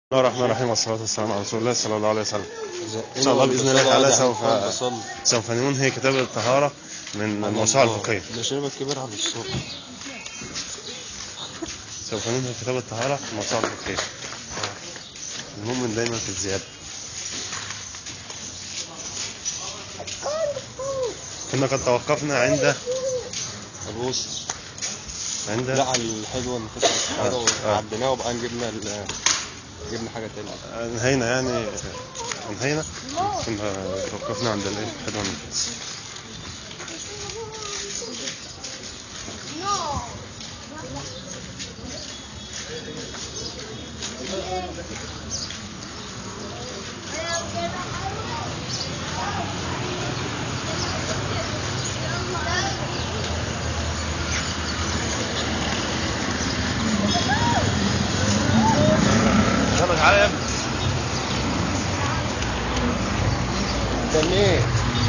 الله الرحمن الرحيم والصلاة والسلام على رسول الله صلى الله عليه وسلم إن شاء الله بإذن الله تعالى سوف سوف ننهي كتاب الطهارة من الموسوعة الفقهية ده شبك كبير على الصوت سوف ننهي كتاب الطهارة في الموسوعة الفقهية المؤمن دايما في الزيادة كنا قد توقفنا عند الوسط عند لا على الحلوة اللي كانت حاجة آه، آه. وعديناها وبقى جبنا ال جبنا حاجة تانية انهينا يعني انهينا كنا توقفنا عند الايه حلوة من الكاس يلا تعالى يا ابني تاني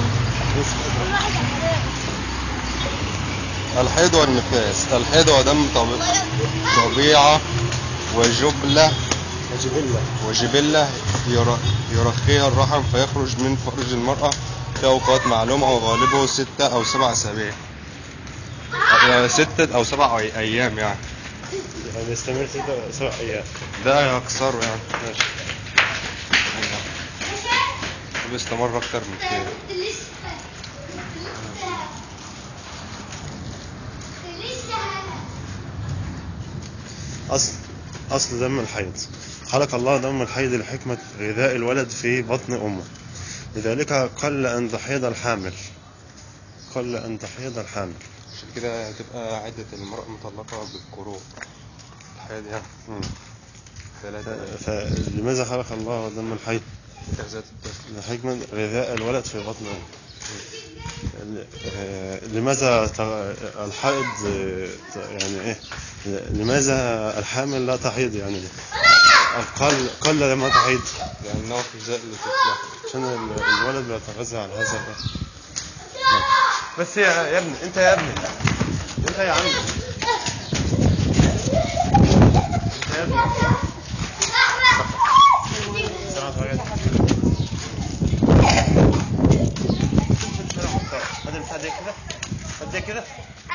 الحيض والنفاس الحيض هو دم طب- طبيعة وجبلة وجبلة وجبلة ير- يرخيها الرحم فيخرج من فرج المرأة في أوقات معلومة وغالبه ستة أو سبع أسابيع آه، ستة أو سبع أي- أيام يعني يعني يستمر ستة سبع ايام ده أكثر يعني ماشي بيستمر أكتر من كده أصل أصل دم الحيض خلق الله دم الحيض لحكمة غذاء الولد في بطن أمه لذلك قل أن تحيض الحامل قل أن تحيض الحامل عشان كده هتبقى عدة المرأة المطلقة بالقروء الحياة دي يعني مم. ثلاثة ف- فلماذا خلق الله دم الحيض إعزاز الطفل لحكمة غذاء الولد في بطن أمه ل- آه، لماذا ت- الحائض آه، ت- يعني ايه لماذا الحامل لا تحيض يعني قل قل لما تحيض لأنه غذاء لطفلها عشان ال- الولد بيتغذى على هذا الأكل. بس يا يا ابني انت يا ابني انت يا عم انت يا ابني سمعت حاجات هذا البتاع ده كده هات ده كده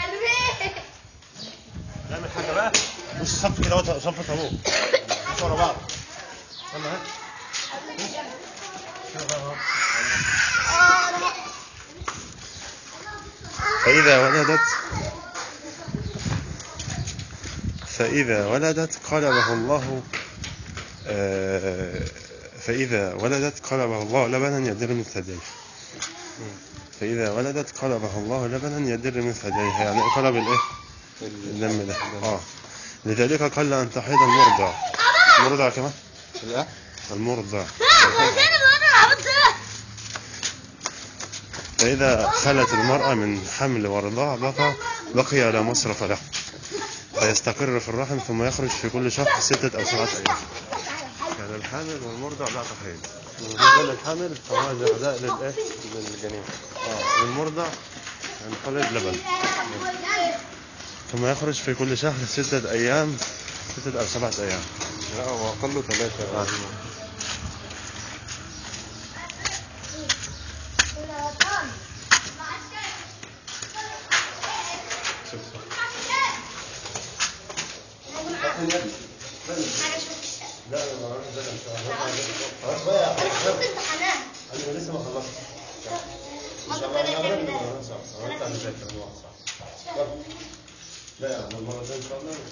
نعمل حاجه بقى مش صف كده وت- صف طابور مش ورا بعض يلا هات كده بقى اهو. فإذا ولدت فإذا ولدت قلبه الله آه، فإذا ولدت قلبه الله لبنا يدر من ثدييه فإذا ولدت قلبه الله لبنا يدر من ثدييه يعني إيه قلب الإيه الدم ده آه لذلك قل أن تحيض المرضع المرضع كمان لا المرضع فإذا خلت المرأة من حمل ورضاع بقى بقي لا مصرف له فيستقر في الرحم ثم يخرج في كل شهر ستة أو سبعة أيام يعني الحامل والمرضع لا تحيض بالنسبة للحامل فهو غذاء للإيه؟ للجنين آه والمرضع ينقلب لبن ثم يخرج في كل شهر ستة أيام ستة أو سبعة أيام لا هو أقله ثلاثة آه. لا ما أعرفش ده إن شاء الله خلاص بقى أنا لسه ما خلصت إن شاء الله أنا أغلب المرة صح أنا أنت مذاكر أنا واحد صح يلا. لا يا عم المرة الجاية إن شاء الله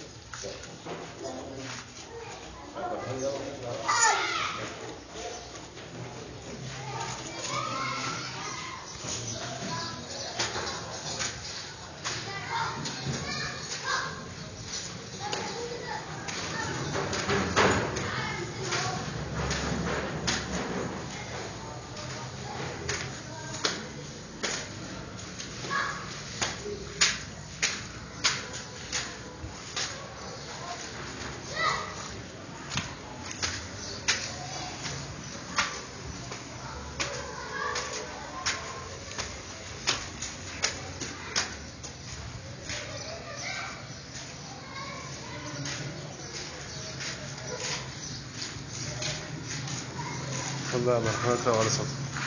خد بقى مرحلة ولا سطر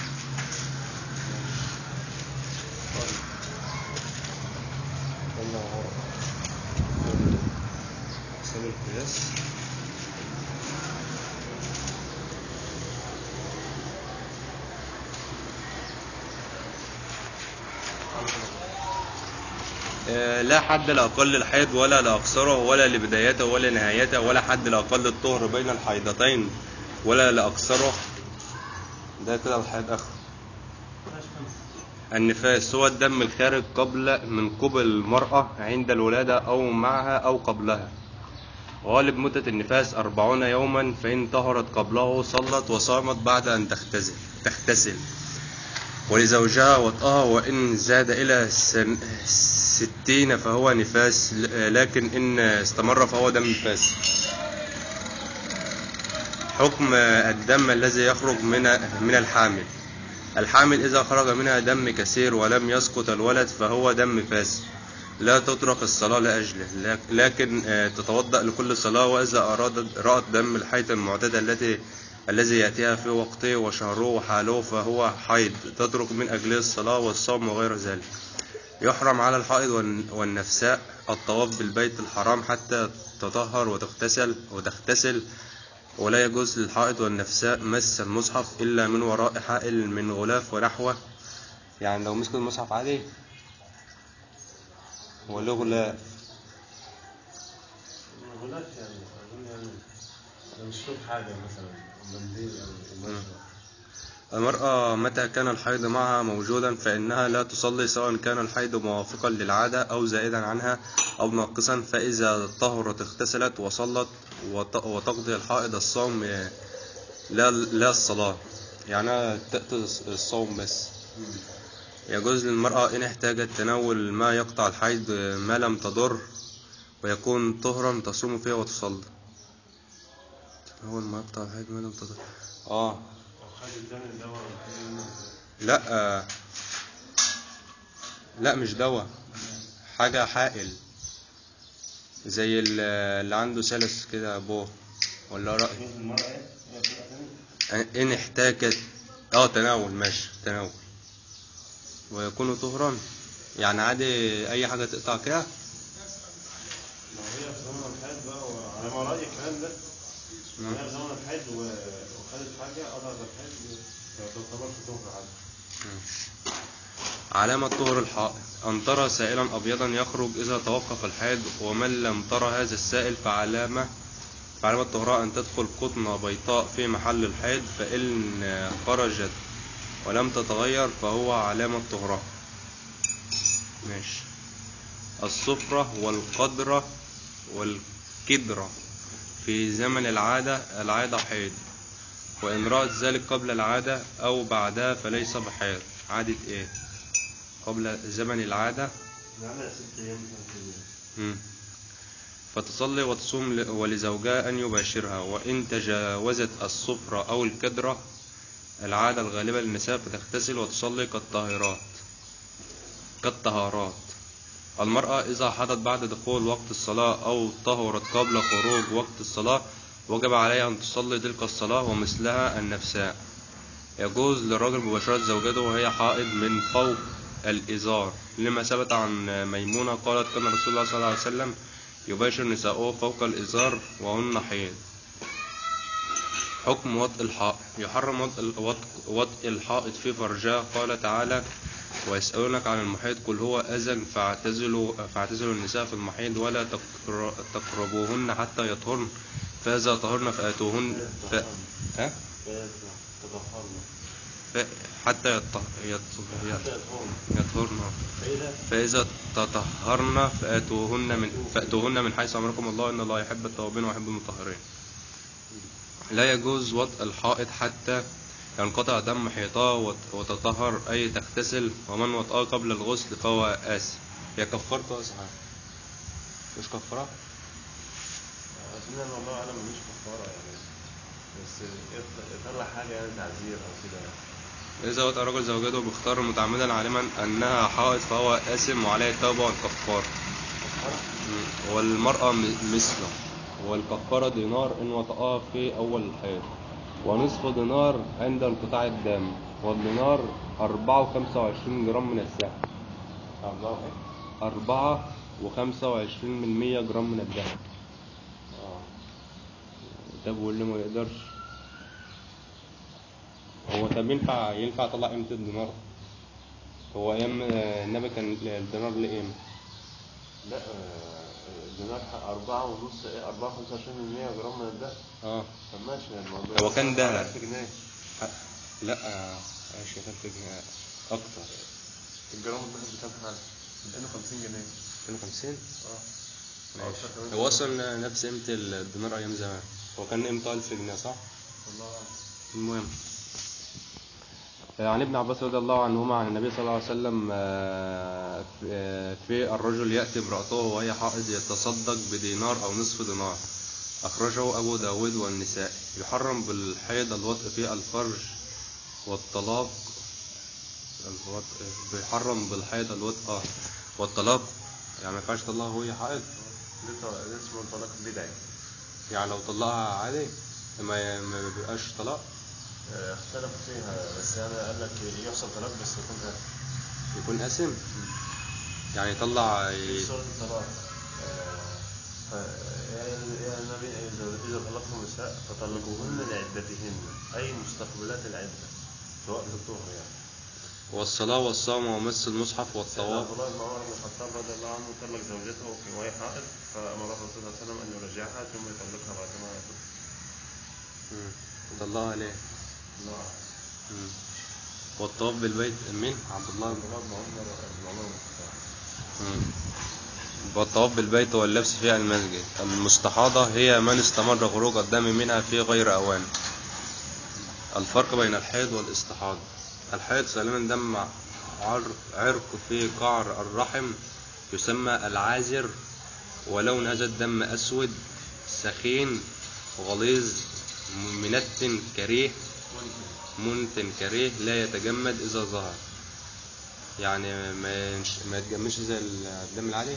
حساب القياس آه، لا حد لأقل الحيض ولا لأقصره ولا لبدايته ولا نهايته ولا حد لأقل الطهر بين الحيضتين ولا لأقصره ده كده الحيض آخر النفاس هو الدم الخارج قبل من قبل المرأة عند الولادة أو معها أو قبلها غالب مدة النفاس أربعون يوما فإن طهرت قبله صلت وصامت بعد أن تختزل تختسل ولزوجها وطأها وإن زاد إلى سن ستين فهو نفاس ل- لكن إن استمر فهو دم نفاس حكم الدم الذي يخرج من من الحامل الحامل إذا خرج منها دم كثير ولم يسقط الولد فهو دم فاسد لا تترك الصلاة لأجله لك- لكن آه، تتوضأ لكل صلاة وإذا أرادت رأت دم الحيض المعتدى التي الذي يأتيها في وقته وشهره وحاله فهو حيض تترك من أجله الصلاة والصوم وغير ذلك يحرم على الحائض والن- والنفساء الطواف بالبيت الحرام حتى تطهر وتغتسل وتغتسل ولا يجوز للحائض والنفساء مس المصحف إلا من وراء حائل من غلاف ونحوه يعني لو مسك المصحف عادي وله غلاف غلاف يعني أظن يعني أنا مش شوف حاجة مثلا منديل أو قماشة المرأة متى كان الحيض معها موجودا فإنها لا تصلي سواء كان الحيض موافقا للعادة أو زائدا عنها أو ناقصا فإذا طهرت اغتسلت وصلت وت- وتقضي الحائض الصوم لا لا الصلاة يعني تأتي الصوم بس يجوز للمرأة إن احتاجت تناول ما يقطع الحيض ما لم تضر ويكون طهرا تصوم فيه وتصلي تناول ما يقطع الحيض ما لم تضر اه أو حاجة تاني دواء أو حاجة من- لا آه، لا مش دواء حاجة حائل زي ال- اللي عنده سلس كده ابوه ولا رأي يجوز المرأة إيه؟ هي بتبقى تاني؟ ان احتاجت اه تناول ماشي تناول ويكون طهرا يعني عادي اي حاجة تقطع كده ما هي في زمن الحيض بقى وعلى ما رأيي الكلام ده مم. هي في زمن الحيض و- وخدت حاجة قطعت الحيض تعتبر في طهر عادي علامة طهر الحائض أن ترى سائلا أبيضا يخرج إذا توقف الحيض ومن لم ترى هذا السائل فعلامة فعلامة طهرها أن تدخل قطنة بيضاء في محل الحيض فإن خرجت ولم تتغير فهو علامة طهرها ماشي الصفرة والقدرة والكدرة في زمن العادة العادة حيض وإن رأت ذلك قبل العادة أو بعدها فليس بحيض عادة إيه؟ قبل زمن العادة نعمل ست أيام مثلا في اليوم. مم. فتصلي وتصوم ل- ولزوجها أن يباشرها وإن تجاوزت الصفرة أو الكدرة العادة الغالبة للنساء فتغتسل وتصلي كالطاهرات كالطهارات المرأة إذا حضت بعد دخول وقت الصلاة أو طهرت قبل خروج وقت الصلاة وجب عليها أن تصلي تلك الصلاة ومثلها النفساء يجوز للرجل مباشرة زوجته وهي حائض من فوق الإزار لما ثبت عن ميمونة قالت كان رسول الله صلى الله عليه وسلم يباشر نساؤه فوق الإزار وهن حيض حكم وطء الحائط يحرم وطء ال- وطء- وطء الحائط في فرجها قال تعالى ويسألونك عن المحيط قل هو أذى فاعتزلوا فاعتزلوا النساء في المحيط ولا تقر- تقربوهن حتى يطهرن فإذا طهرن فآتوهن ف... ها؟ تطهرنا ف... حتى يط... يط... حتى يطهرنا يطهرن فإذا فإذا تطهرن فأتوهن من فأتوهن من حيث أمركم الله إن الله يحب التوابين ويحب المطهرين. لا يجوز وطء الحائط حتى ينقطع دم حيطها وت- وتطهر أي تغتسل ومن وطأه قبل الغسل فهو آسف. هي كفارته أصحى مش كفارة؟ أظن أنا والله أعلم مش كفارة يعني بس يطلع- يطلع حاجة يعني تعزير أو كده إذا وطأ رجل زوجته باختار متعمدا عالما أنها حائط فهو آثم وعليه التوبة والكفارة. والمرأة م- مثله والكفارة دينار إن وطأها في أول الحيض ونصف دينار عند انقطاع الدم والدينار أربعة وخمسة وعشرين جرام من الذهب أربعة إيه؟ أربعة وخمسة وعشرين من مية جرام من الذهب آه طب واللي ما يقدرش هو طب ينفع ينفع طلع قيمة الدينار هو أيام آه، النبي كان الدينار ليه قيمة لا آه، الدينار حق أربعة ونص إيه أربعة خمسة وعشرين من مية جرام من الدهب اه طب ماشي الموضوع هو كان ده- 1000 جنيه لا آه، ماشي كان في جنيه أكتر الجرام الذهب بكام حاجة؟ 250 جنيه 250 اه ماشي هو أصلا نفس قيمة الدينار أيام زمان هو كان قيمته 1000 جنيه صح؟ والله أعلم. المهم عن ابن عباس رضي الله عنهما عن النبي صلى الله عليه وسلم آه، في- آه، في الرجل يأتي امرأته وهي حائض يتصدق بدينار أو نصف دينار أخرجه أبو داود والنساء يحرم بالحيض الوطء في الفرج والطلاق الوطء بيحرم بالحيض الوطء آه، والطلاق يعني ما ينفعش يطلقها وهي حائض ده ط- ده اسمه الطلاق البدعي يعني لو طلقها عادي ما ما بيبقاش طلاق آه، اختلفوا فيها بس يعني قال لك يحصل طلاق بس يكون آخر يكون قاسم يعني يطلع في سورة الطلاق آه، ف- يا يا النبي إذا إذا طلقتم النساء فطلقوهن لعدتهن أي مستقبلات العدة في وقت الظهر يعني والصلاة والصوم ومس المصحف سيدنا والطواف عبد الله بن عمر بن الخطاب رضي الله عنه طلق زوجته في وهي حائض فأمره الرسول صلى الله عليه وسلم أن يرجعها ثم يطلقها بعد ما يطلق مم. طلقها ليه؟ الله أعلم. مم. والطواف بالبيت مين؟ عبد الله عبد بن الله بن عمر بن عمر بن الخطاب مم. والطواف بالبيت واللبس في المسجد المستحاضة هي من استمر خروج الدم منها في غير أوان الفرق بين الحيض والاستحاضة الحيض سالما دم عرق, عرق في قعر الرحم يسمى العازر ولون هذا الدم أسود سخين غليظ منتن كريه منتن كريه لا يتجمد إذا ظهر يعني ما ينش- ما يتجمدش زي الدم العادي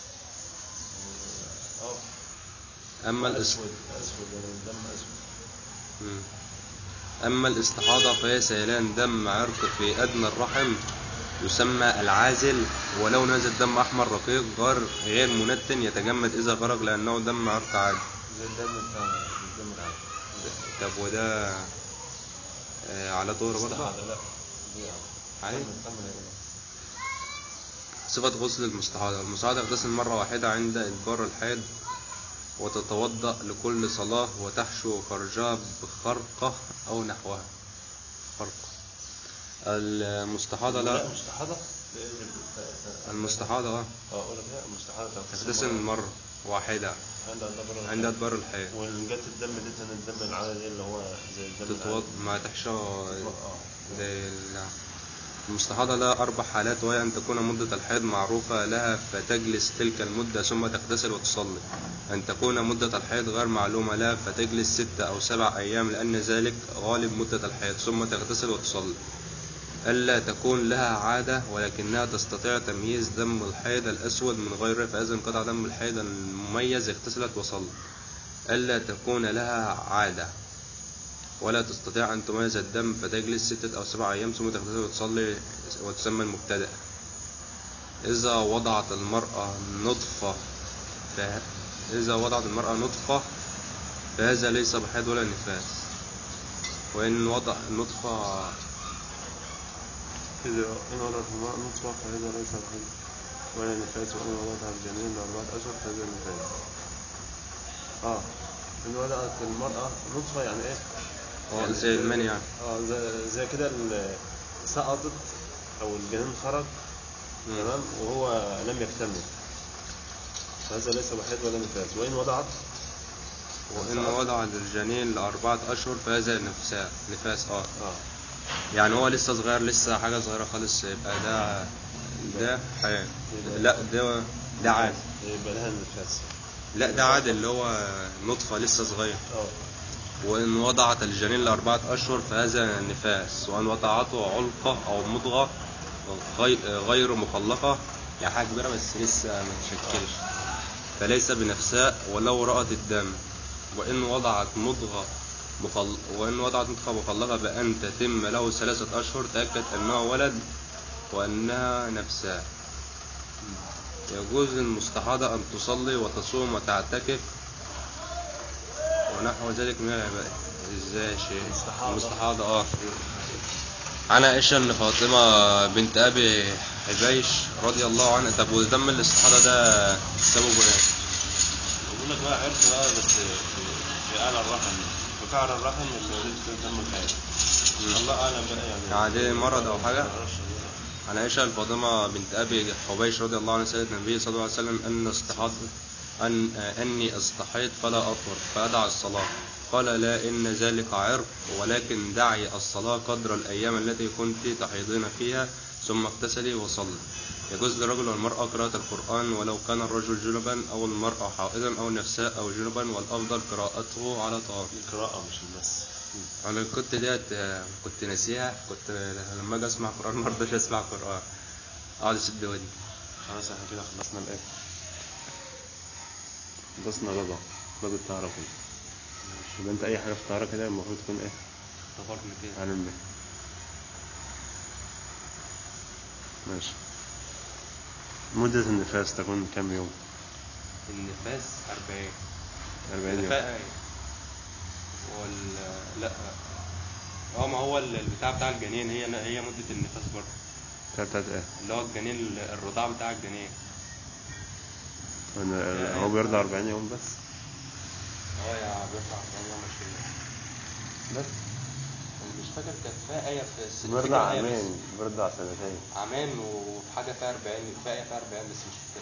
اه أما الاس... أسود أسود يعني الدم أسود مم. أما الاستحاضة فهي سيلان دم عرق في أدنى الرحم يسمى العازل ولون هذا الدم أحمر رقيق غير غير منتن يتجمد إذا خرج لأنه دم عرق عادي زي الدم بتاع الدم العادي طب وده آه، على طور برضه استحاضة لا دي عادي كمل كمل يا جماعة. صفة غسل المستحاضة المستحاضة تغتسل مرة واحدة عند إدبار الحيض وتتوضأ لكل صلاة وتحشو فرجها بخرقة أو نحوها خرقة المستحاضة لا لا مستحاضة المستحاضة اه اه أقول لك لا مستحاضة تغتسل مرة واحدة عند الدبر عند إدبار الحيض وإن جت الدم دي كان الدم العادي اللي هو زي الدم تتوضأ ما تحشو العادي. اه زي ال- المستحاضة لها أربع حالات وهي أن تكون مدة الحيض معروفة لها فتجلس تلك المدة ثم تغتسل وتصلي أن تكون مدة الحيض غير معلومة لها فتجلس ستة أو سبع أيام لأن ذلك غالب مدة الحيض ثم تغتسل وتصلي ألا تكون لها عادة ولكنها تستطيع تمييز دم الحيض الأسود من غيره فإذا انقطع دم الحيض المميز اغتسلت وصلت ألا تكون لها عادة ولا تستطيع أن تميز الدم فتجلس ستة أو سبعة أيام ثم تغتسل وتصلي وتسمى المبتدأ إذا وضعت المرأة نطفة فه... إذا وضعت المرأة نطفة فهذا ليس بحيض ولا نفاس وإن وضع النطفة إذا إن وضعت الماء نطفة فهذا ليس الحيض ولا نفاس وإن وضعتها الجنين لأربعة أشهر فهذا نفاس اه إن وضعت المرأة نطفة يعني إيه؟ اه يعني زي المني يعني اه زي, زي كده ال- سقطت أو الجنين خرج مم. تمام وهو لم يكتمل فهذا ليس بحيض ولا نفاس وإن وضعت وإن وضع الجنين لأربعة أشهر فهذا نفاس نفاس اه اه يعني هو لسه صغير لسه حاجة صغيرة خالص يبقى ده ده حياة لا ده ده عادي يبقى لها نفاس لا ده عادي اللي هو نطفة لسه صغير اه وإن وضعت الجنين لأربعة أشهر فهذا نفاس وإن وضعته علقة أو مضغة غي- غير مخلقة يعني حاجة كبيرة بس لسه ما تشكلش فليس بنفساء ولو رأت الدم وإن وضعت مضغة مخل... وإن وضعت نطفة مخلقة بأن تتم له ثلاثة أشهر تأكد أنه ولد وأنها نفسها يجوز للمستحاضة أن تصلي وتصوم وتعتكف ونحو ذلك من العبادة ازاي يا شيخ المستحاضة. المستحاضة اه عن عائشة ان فاطمة بنت ابي حبيش رضي الله عنها طب ودم الاستحاضة ده سببه ايه؟ بقول لك بقى عرس بقى بس في, في اعلى الرحم في قعر الرحم اللي ولدت دم الحياة الله اعلم بقى يعني يعني مرض أو حاجة؟ معرفش. عن عائشة الفاطمة بنت أبي حبيش رضي الله عنها سيدة النبي صلى الله عليه وسلم أن استحاض أن أني استحيت فلا أطهر فأدع الصلاة قال لا إن ذلك عرق ولكن دعي الصلاة قدر الأيام التي كنت تحيضين فيها ثم اغتسلي وصلي يجوز للرجل والمرأة قراءة القرآن ولو كان الرجل جنبا أو المرأة حائضا أو نفساء أو جنبا والأفضل قراءته على طهارة القراءة مش المس انا كنت ديت آه، كنت ناسيها كنت لما اجي اسمع قران ما ارضاش اسمع قران اقعد اسد ودني خلاص احنا كده خلصنا الايه خلصنا رضا باب الطهارة كله يبقى انت اي حاجة في الطهارة كده المفروض تكون ايه افتكرني كده عالم بيه ماشي مدة النفاس تكون كم يوم؟ النفاس 40 40 يوم النفاق أيوة. وال لا اه ما هو ال- البتاع بتاع الجنين هي هي مدة النفاس برضه بتاع- بتاعت ايه؟ اللي هو الجنين الرضاعة بتاع الجنين أنا- هو بيرضع 40 يوم بس اه يا بيرفع 40 يوم 20 بس أنا مش فاكر كانت فيها آية في الس- بيرضع فاكر آية بس. عامين بيرضع سنتين عامين وفي حاجة فيها 40 في آية فيها 40 بس مش فاكر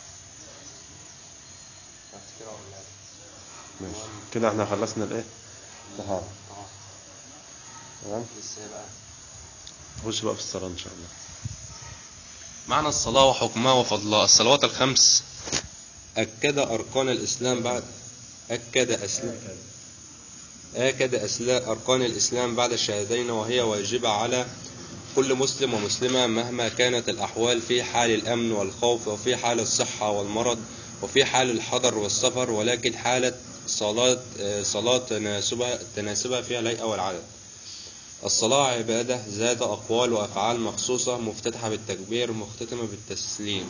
هفتكرها ولا لا ماشي كده احنا خلصنا الايه؟ الطهارة اه تمام؟ لسه إيه بقى نخش بقى في الصلاة ان شاء الله معنى الصلاة وحكمها وفضلها الصلوات الخمس أكد أركان الإسلام بعد أكد أسلام أكد أسلا أركان الإسلام بعد الشهادين وهي واجبة على كل مسلم ومسلمة مهما كانت الأحوال في حال الأمن والخوف وفي حال الصحة والمرض وفي حال الحضر والسفر ولكن حالة صلاة آه، صلاة تناسبها تناسبها فيها الهيئة والعدد الصلاة عبادة ذات أقوال وأفعال مخصوصة مفتتحة بالتكبير مختتمة بالتسليم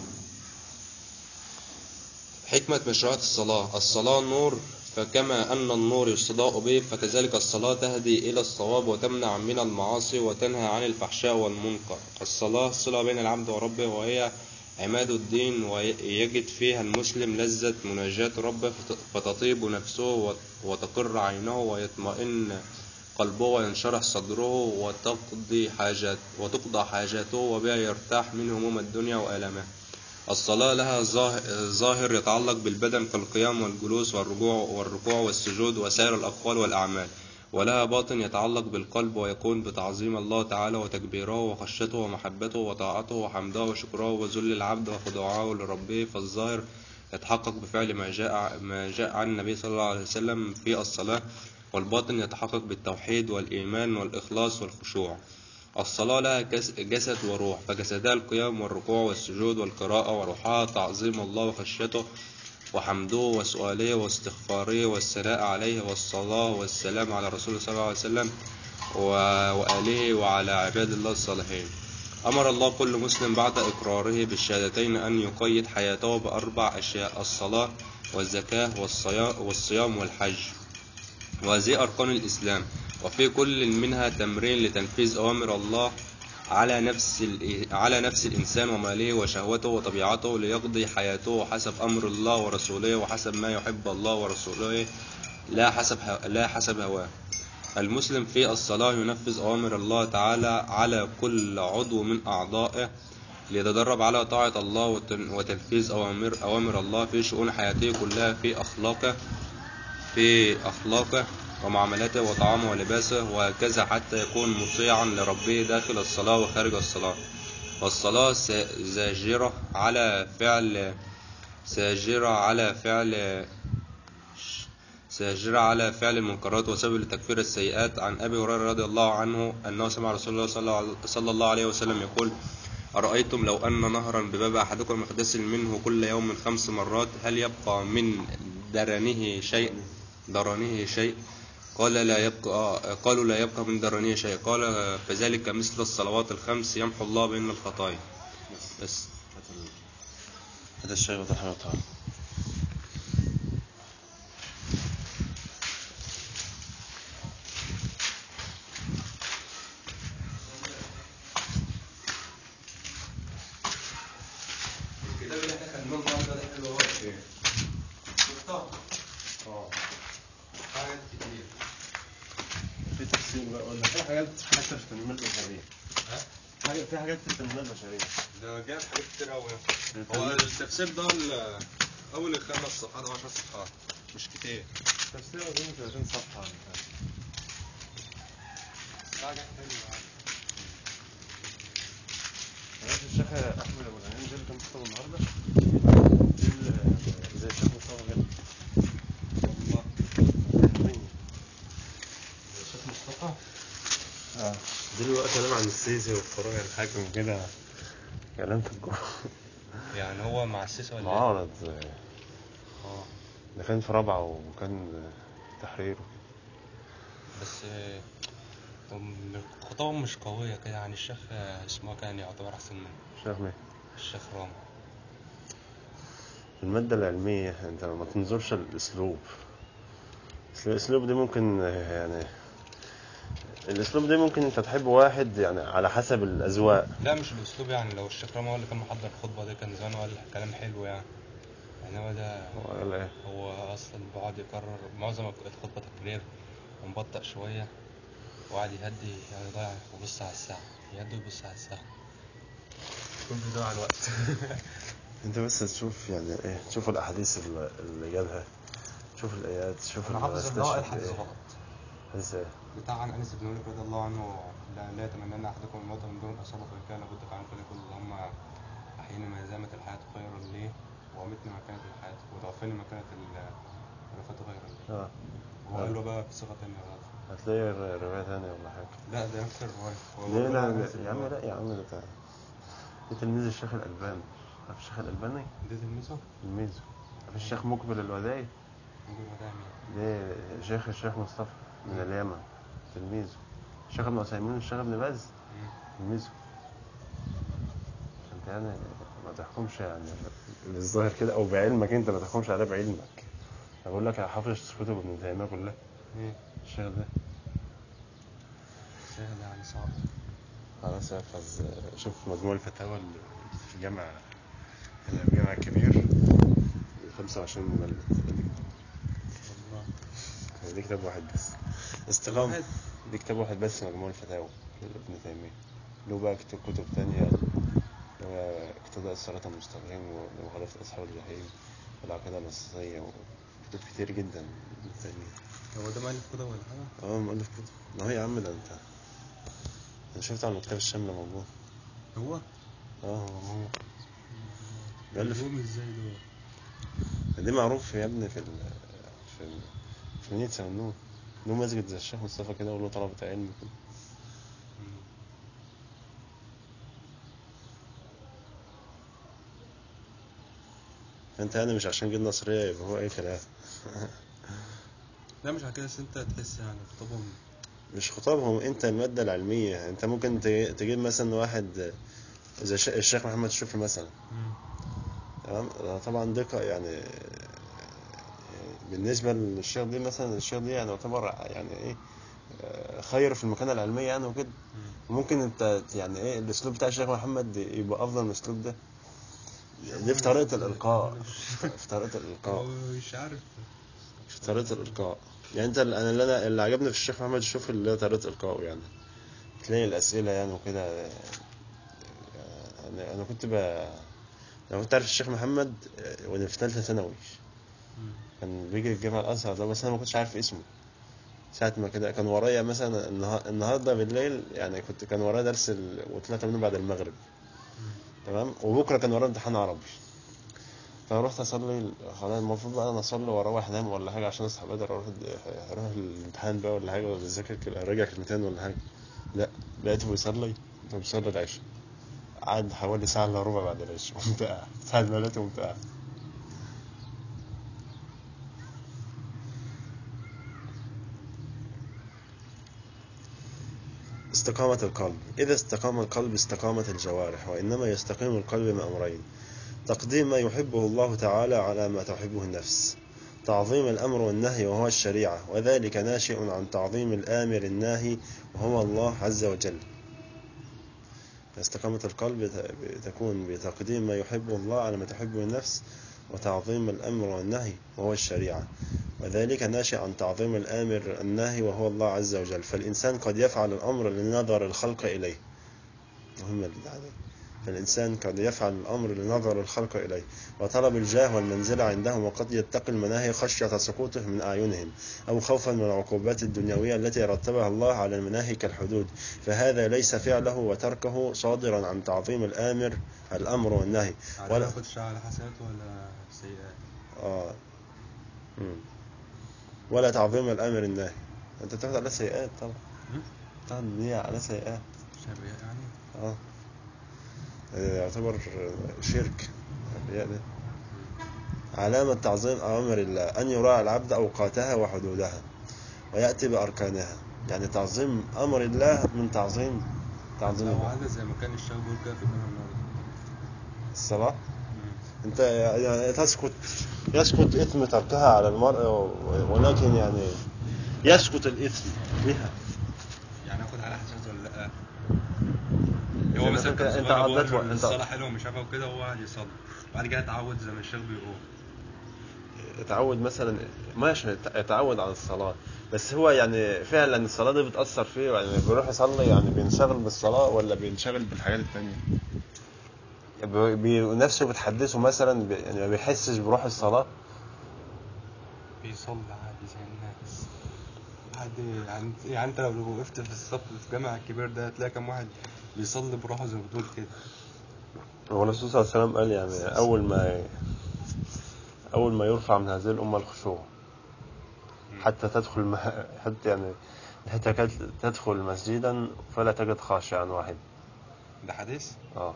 حكمة مشروعات الصلاة الصلاة نور فكما أن النور يستضاء به فكذلك الصلاة تهدي إلى الصواب وتمنع من المعاصي وتنهى عن الفحشاء والمنكر الصلاة صلة بين العبد وربه وهي عماد الدين ويجد فيها المسلم لذة مناجاة ربه فت- فتطيب نفسه وت- وتقر عينه ويطمئن قلبه وينشرح صدره وتقضي حاجات وتقضى حاجاته وبها يرتاح من هموم الدنيا وآلامها الصلاة لها ظاه- ظاهر يتعلق بالبدن كالقيام والجلوس والرجوع والركوع والسجود وسائر الأقوال والأعمال ولها باطن يتعلق بالقلب ويكون بتعظيم الله تعالى وتكبيره وخشيته ومحبته وطاعته وحمده وشكره وذل العبد وخضوعه لربه فالظاهر يتحقق بفعل ما جاء ما جاء عن النبي صلى الله عليه وسلم في الصلاة والباطن يتحقق بالتوحيد والإيمان والإخلاص والخشوع الصلاة لها جس- جسد وروح فجسدها القيام والركوع والسجود والقراءة وروحها تعظيم الله وخشيته وحمده وسؤاله واستغفاره والثناء عليه والصلاة والسلام على رسول صلى الله عليه وسلم و- وآله وعلى عباد الله الصالحين أمر الله كل مسلم بعد إقراره بالشهادتين أن يقيد حياته بأربع أشياء الصلاة والزكاة والصيا- والصيام والحج وهذه أركان الإسلام وفي كل منها تمرين لتنفيذ أوامر الله على نفس ال- على نفس الإنسان وماله وشهوته وطبيعته ليقضي حياته حسب أمر الله ورسوله وحسب ما يحب الله ورسوله لا حسب ه- لا حسب هواه المسلم في الصلاة ينفذ أوامر الله تعالى على كل عضو من أعضائه ليتدرب على طاعة الله وتن- وتنفيذ أوامر أوامر الله في شؤون حياته كلها في أخلاقه في أخلاقه ومعاملاته وطعامه ولباسه وهكذا حتى يكون مطيعا لربه داخل الصلاة وخارج الصلاة والصلاة س- زاجرة على فعل ساجرة على فعل ساجرة على فعل المنكرات وسبب لتكفير السيئات عن أبي هريرة رضي الله عنه أنه سمع رسول الله صلى الله عليه- صلى الله عليه وسلم يقول أرأيتم لو أن نهرا بباب أحدكم يغتسل منه كل يوم من خمس مرات هل يبقى من درنه شيء درنه شيء قال لا يبقى آه، قالوا لا يبقى من درانية شيء قال آه، فذلك مثل الصلوات الخمس يمحو الله بين الخطايا بس هذا الشيء وضحه تعالى الكتاب اللي احنا خدناه النهارده ده حلو قوي شفتها اه حاجات كتير في تفسير بقى ولا في حاجات حتى في التنمية البشرية ها حاجة في حاجات في التنمية البشرية ده جاب حاجات كتير قوي هو التفسير ده ال- اول الخمس صفحات او 10 صفحات مش كتير تفسير أظن 30 صفحة ولا حاجة. بس حاجة حلوة عارف الشيخ أحمد أبو الغنيم ده اللي كان بيخطب النهاردة دي ال- زي الشيخ مصطفى كده والله علمية. الشيخ مصطفى اه دي اللي هو كلام عن السيسي والفراغ الحاكم وكده كلام في الجو يعني هو مع السيسي ولا ايه؟ معارض اه ده كان في رابعة وكان تحرير وكده بس آه، طب خطابه مش قوية كده يعني الشيخ آه، اسمه كان يعتبر أحسن منه شيخ مين الشيخ رامي المادة العلمية انت ما تنظرش الاسلوب أصل الاسلوب دي ممكن آه، يعني الاسلوب ده ممكن انت تحب واحد يعني على حسب الاذواق لا مش الأسلوب يعني لو الشيخ رامي هو اللي كان محضر الخطبة دي كان زمانه قال كلام حلو يعني يعني هو ده هو قال ايه هو أصلا بيقعد يكرر معظم الخطبة تكرير ومبطأ شوية وقعد يهدي يعني يضيع ويبص على الساعة يهدي ويبص على الساعة كل بيضيع الوقت انت بس تشوف يعني ايه تشوف الاحاديث اللي اللي جابها تشوف الايات تشوف أنا حافظ الاستشهاد اللي هو إيه. الحديث غلط حديث ايه بتاع عن انس بن مالك رضي الله عنه لا, لا يتمنى احدكم الموت من دون الاصابه فان كان لابد فعلا فليكن اللهم احيني ما دامت الحياه خيرا لي وامتني ما كانت الحياه وتوفني ما كانت ال- الوفاه خيرا لي اه هو قال له بقى بصيغه ثانيه غلط هتلاقي ر- رواية تانية ولا حاجة لا ده نفس الروايه هو ليه بيقول لا عن لا أنس بن يا عم مالك. لا يا عم ده بتاع ده تلميذ الشيخ الألباني عارف الشيخ الألباني دي تلميذه تلميذه عارف الشيخ مقبل الوداعي ممكن يبقى ده مين ده شيخ الشيخ مصطفى من اليمن تلميذه الشيخ ابن عثيمين الشيخ ابن باز مم. تلميذه انت يعني ما تحكمش يعني بالظاهر كده او بعلمك انت ما تحكمش عليه بعلمك بقول لك حافظ كتب ابن تيميه كلها ايه الشيخ ده سهل يعني صعب خلاص احفظ شوف مجموع الفتاوى اللي في الجامع هنا في الجامع الكبير 25 مجلد والله دي كتاب واحد بس استقام واحد؟ دي كتاب واحد بس مجموع الفتاوى لابن تيمية له بقى كتب كتب تانية اللي هو اقتضاء الصراط المستقيم ومخالفة أصحاب الجحيم والعقيدة النصيصية وكتب كتير جدا ابن تيمية هو ده مؤلف كده ولا حاجه؟ اه مؤلف كتب ما هو يا عم ده انت انا شفت على المكتبة الشاملة موجود هو؟ اه هو هو مؤلف مفهوم ازاي ده؟ دي معروف يا ابني في ال في ال في مدينة سمنون له مسجد زي الشيخ مصطفى كده وله طلبة علم كده مم. فانت يعني مش عشان جيل نصرية يبقى هو اي كلام لا مش على كده بس انت تحس يعني خطابهم مش خطابهم انت المادة العلمية انت ممكن تجي- تجيب مثلا واحد زي الش- الشيخ محمد الشوفي مثلا تمام طبعا دقة يعني بالنسبة للشيخ دي مثلا الشيخ دي يعني يعتبر يعني ايه آه، خير في المكانة العلمية يعني وكده ممكن انت يعني ايه الاسلوب بتاع الشيخ محمد يبقى افضل من الاسلوب ده دي في طريقة الالقاء في طريقة الالقاء مش عارف في طريقة الالقاء يعني انت انا اللي انا اللي عجبني في الشيخ محمد الشوفي اللي هي طريقة القائه يعني تلاقي الاسئلة يعني وكده انا انا كنت ب انا كنت عارف الشيخ محمد آه، وانا في ثالثة ثانوي كان بيجي الجامعة الازهر ده بس انا ما كنتش عارف اسمه ساعة ما كده كان ورايا مثلا النها- النهارده بالليل يعني كنت كان ورايا درس ال... وطلعت منه بعد المغرب تمام وبكره كان ورايا امتحان عربي فرحت اصلي خلاص المفروض بقى انا اصلي واروح انام ولا حاجه عشان اصحى بدري اروح اروح الامتحان بقى ولا حاجه ولا اذاكر كده راجع كلمتين ولا حاجه لا لقيته بيصلي كان بيصلي العشاء قعد حوالي ساعه الا ربع بعد العشاء قمت قاعد ساعه ما لقيته قمت قاعد استقامة القلب إذا استقام القلب استقامت الجوارح وإنما يستقيم القلب بأمرين تقديم ما يحبه الله تعالى على ما تحبه النفس تعظيم الأمر والنهي وهو الشريعة وذلك ناشئ عن تعظيم الآمر الناهي وهو الله عز وجل استقامة القلب تكون بتقديم ما يحبه الله على ما تحبه النفس وتعظيم الأمر والنهي وهو الشريعة وذلك ناشئ عن تعظيم الآمر الناهي وهو الله عز وجل فالإنسان قد يفعل الأمر لنظر الخلق إليه مهمة جدا فالإنسان قد يفعل الأمر لنظر الخلق إليه وطلب الجاه والمنزلة عندهم وقد يتقي المناهي خشية سقوطه من أعينهم أو خوفا من العقوبات الدنيوية التي رتبها الله على المناهي كالحدود فهذا ليس فعله وتركه صادرا عن تعظيم الآمر الأمر والنهي ولا ولا ياخدش على حسنات ولا سيئات آه. مم. ولا تعظيم الأمر الناهي أنت تاخد على سيئات طبعا تاخد دي على سيئات شبيه يعني اه ده يعتبر شرك الرياء ده علامة تعظيم أوامر الله أن يراعي العبد أوقاتها وحدودها ويأتي بأركانها يعني تعظيم أمر الله من تعظيم تعظيم لو الله عادة زي ما كان الشيخ بيقول كده في الجامعة النهارده الصلاة أنت يعني تسكت يسكت إثم تركها على المرء و- ولكن يعني يسكت الإثم بها يعني اخد على حسنات ولا لا زي هو ما مثلا انت- كان انت صغير قضيت بيقول وقت- إن انت- الصلاة حلوة ومش عارفة وكده وهو قاعد يصلي بعد كده اتعود زي ما الشيخ بيقول اتعود مثلا ماشي اتعود على الصلاة بس هو يعني فعلا الصلاة دي بتأثر فيه يعني بيروح يصلي يعني بينشغل بالصلاة ولا بينشغل بالحاجات التانية بي- بي- نفسه بتحدثه مثلا بي- يعني ما بيحسش بروح الصلاة بيصلي عادي زي الناس عادي يعني يعني انت لو وقفت في الصف في الجامع الكبير ده هتلاقي كم واحد بيصلي بروحه زي ما بتقول كده هو الرسول صلى الله عليه وسلم قال يعني أول ما أول ما يرفع من هذه الأمة الخشوع حتى تدخل مه... حتى يعني حتى كانت تدخل مسجدا فلا تجد خاشعا واحد ده حديث اه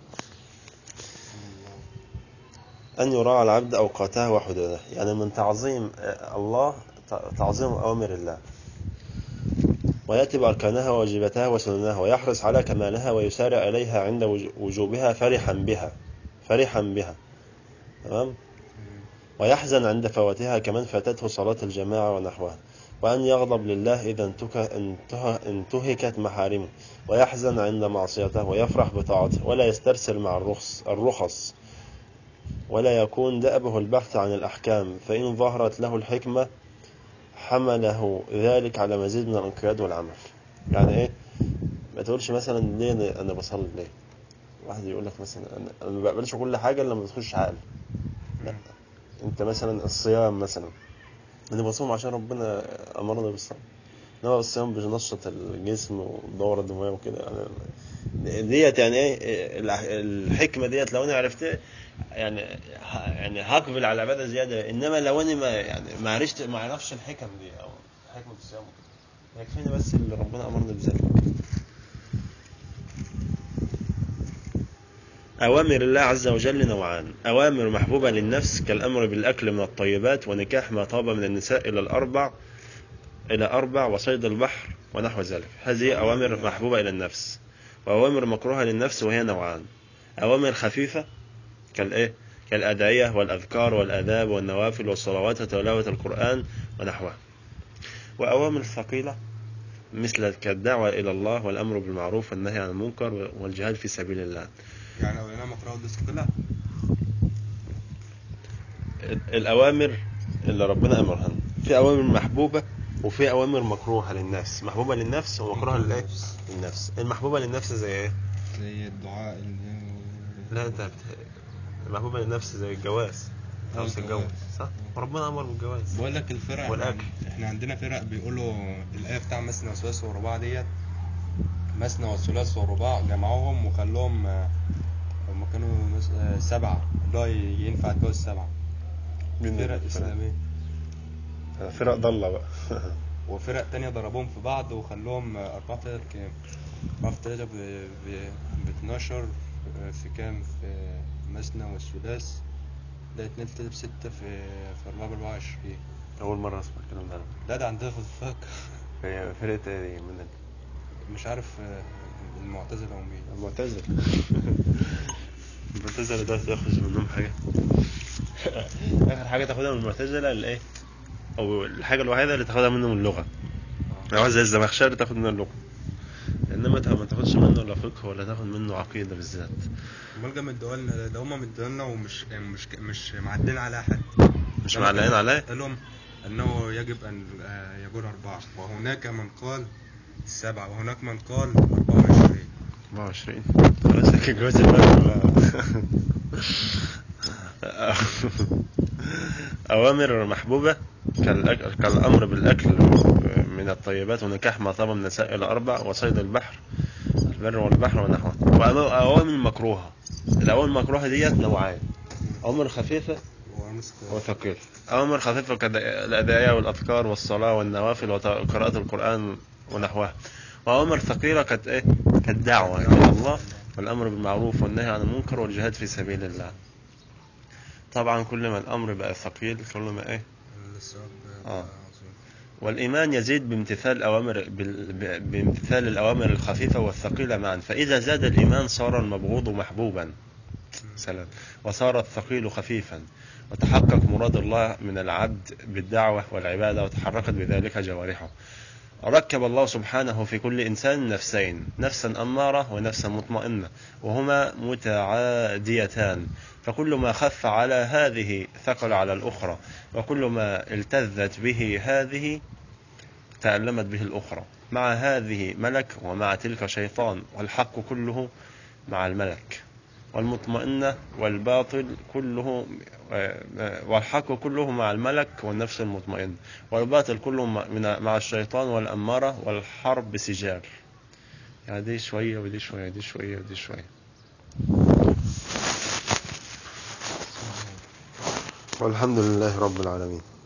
أن يراعى العبد أوقاتها وحدوده يعني من تعظيم آه، الله ت- تعظيم أوامر الله ويأتي بأركانها وواجباتها وسننها ويحرص على كمالها ويسارع إليها عند وج- وجوبها فرحا بها فرحا بها تمام ويحزن عند فواتها كمن فاتته صلاة الجماعة ونحوها وأن يغضب لله إذا انتك- انتهى انتهكت محارمه ويحزن عند معصيته ويفرح بطاعته ولا يسترسل مع الرخص الرخص ولا يكون دأبه البحث عن الأحكام فإن ظهرت له الحكمة حمله ذلك على مزيد من الانقياد والعمل يعني إيه ما تقولش مثلا ليه أنا- أنا بصلي ليه واحد يقول لك مثلا أنا- أنا ما بقبلش كل حاجة إلا لما تخش عقل لا أنت مثلا الصيام مثلا أنا بصوم عشان ربنا أمرنا بالصوم إنما الصيام بينشط الجسم والدورة الدموية وكده يعني ديت يعني ايه الح- الحكمه ديت لو انا عرفتها يعني ه- يعني هقبل على العباده زياده انما لو انا ما يعني ما عرفت ما اعرفش الحكم دي او حكمه الصيام وكده يكفيني بس اللي ربنا امرنا بذلك أوامر الله عز وجل نوعان أوامر محبوبة للنفس كالأمر بالأكل من الطيبات ونكاح ما طاب من النساء إلى الأربع إلى أربع وصيد البحر ونحو ذلك هذه أوامر محبوبة إلى النفس وأوامر مكروهة للنفس وهي نوعان أوامر خفيفة كالإيه كالأدعية والأذكار والآداب والنوافل والصلوات وتلاوة القرآن ونحوها وأوامر ثقيلة مثل كالدعوة إلى الله والأمر بالمعروف والنهي عن المنكر والجهاد في سبيل الله يعني لو لقينا مكروه دي ثقيلة الأوامر اللي ربنا أمرها في أوامر محبوبة وفي أوامر مكروهة للنفس محبوبة للنفس ومكروهة للإيه؟ للنفس المحبوبة للنفس زي إيه؟ زي الدعاء اللي لا أنت بت... المحبوبة للنفس زي الجواز آه، عاوز تتجوز الجواز. صح؟ وربنا أمر بالجواز بقول لك الفرق والأكل. احنا عندنا فرق بيقولوا الآية بتاع مثنى وثلاث ورباع ديت مثنى والثلاث والرباع جمعوهم وخلوهم آه، هم كانوا مس- آه، سبعة اللي هو ي- ينفع يتجوز سبعة مين فرق الفرق؟ إسلامية فرق ضالة بقى وفرق تانية ضربوهم في بعض وخلوهم آه، أربعة في تلاتة كام؟ أربعة في تلاتة ب ب- ب 12 آه، في كام؟ في مثنى والثلاث ده اتنين في تلاتة بستة في في أربعة بأربعة وعشرين أول مرة أسمع الكلام ده لا ده عندنا في الفقه هي فرقة إيه دي من مش عارف آه، المعتزلة ومين المعتزلة المعتزلة ده تاخذ منهم حاجة آخر حاجة تاخدها من المعتزلة الإيه؟ أو الحاجة الوحيدة اللي تاخدها منهم اللغة لو زي الزمخشري تاخد منه اللغة إنما تا- ما تاخدش منه لا فقه ولا تاخد منه عقيدة بالذات امال جا مديهولنا ده هما مديهولنا ومش يعني مش مش معدين عليها حد مش لما معلقين كان عليه قال لهم انه يجب ان آه، يكون اربعه وهناك من قال سبعه وهناك من قال 24 24 خلاص هيك الجواز البلد أوامر محبوبة كالأكل كالأمر بالأكل من الطيبات ونكاح ما طاب من النساء إلى أربع وصيد البحر البر والبحر ونحوه وأوامر مكروهة الأوامر المكروهة ديت نوعين أوامر خفيفة ومسك وثقيل أوامر خفيفة كالأدعية والأذكار والصلاة والنوافل وقراءة القرآن ونحوها وأوامر ثقيلة كانت إيه؟ كالدعوة إلى الله والأمر بالمعروف والنهي عن المنكر والجهاد في سبيل الله طبعا كل ما الأمر بقى ثقيل كل ما إيه الثواب آه. عظيم والإيمان يزيد بامتثال الأوامر بال- ب- بامتثال الأوامر الخفيفة والثقيلة معا فإذا زاد الإيمان صار المبغوض محبوبا سلام وصار الثقيل خفيفا وتحقق مراد الله من العبد بالدعوة والعبادة وتحركت بذلك جوارحه ركب الله سبحانه في كل إنسان نفسين نفسا أمارة ونفسا مطمئنة وهما متعاديتان فكل ما خف على هذه ثقل على الأخرى وكل ما التذت به هذه تألمت به الأخرى مع هذه ملك ومع تلك شيطان والحق كله مع الملك والمطمئنة والباطل كله والحق كله مع الملك والنفس المطمئنة والباطل كله من- مع الشيطان والأمارة والحرب سجال يعني دي شوية ودي شوية دي شوية ودي شوية والحمد لله رب العالمين